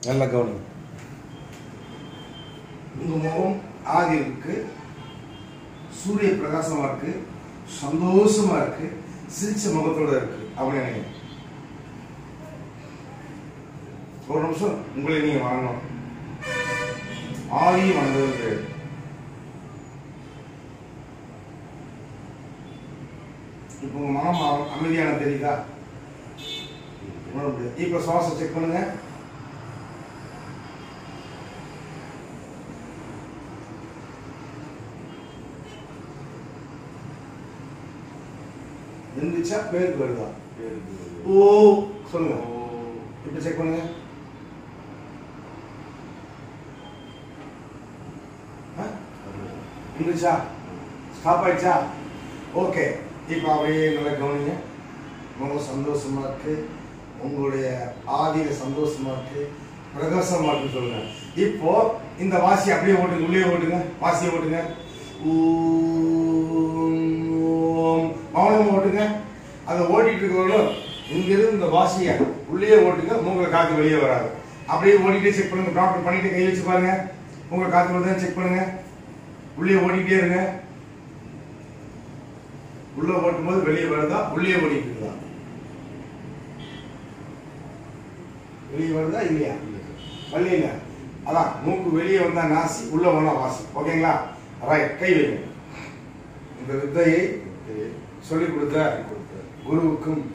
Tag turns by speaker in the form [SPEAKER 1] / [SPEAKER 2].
[SPEAKER 1] நல்ல கவனிங்க
[SPEAKER 2] உங்க முகம் ஆதி இருக்கு சூரிய பிரகாசமா இருக்கு சந்தோஷமா இருக்கு சிரிச்ச முகத்தோட இருக்கு அப்படின்னு நினைங்க ஒரு நிமிஷம் உங்களை நீங்க வணங்கணும் ஆதி வணங்குறது இப்போ உங்க மனம் அ- அமைதியான தெரியுதா உணர முடியாது இப்போ சுவாசம் செக் பண்ணுங்க எந்திரிச்சா பேருக்கு வருதா ஓ சொல்லுங்க இப்போ செக் பண்ணுங்க ஆ? இருந்துச்சா ஸ்டாப் ஆயிடுச்சா ஓகே இப்போ அப்படியே நல்லா கவனிங்க ரொம்ப சந்தோஷமா இருக்கு உங்களுடைய ஆதியில சந்தோஷமா இருக்கு பிரகாசமா இருக்குன்னு சொல்லுங்க இப்போ இந்த வாசி அப்படியே ஓட்டுங்க உள்ளே ஓட்டுங்க வாசியை ஓட்டுங்க ஊம், ஓம். மௌனம் ஓட்டுங்க அதை ஓட்டிட்டு இருக்கிறவங்களும் இங்கிருந்து இந்த வாசியை உள்ளே ஓட்டுங்க மூங்கில் காத்து வெளியே வராது அப்படியே ஓடிட்டே செக் பண்ணுங்க டாக்டர் பண்ணிட்டு கை வச்சு பாருங்க உங்க காத்து வருதான்னு செக் பண்ணுங்க உள்ளே ஓடிட்டே இருங்க உள்ள ஓட்டும் போது வெளியே வருதா உள்ளே ஓடிட்டு இருக்குதா வெளியே வருதா இல்லையா வரலையில அதான் மூக்கு வெளியே வந்தா நாசி உள்ள வந்தா வாசி ஓகேங்களா ரைட் கை வைங்க இந்த வித்தையை சொல்லிக் கொடுத்த குருவுக்கும்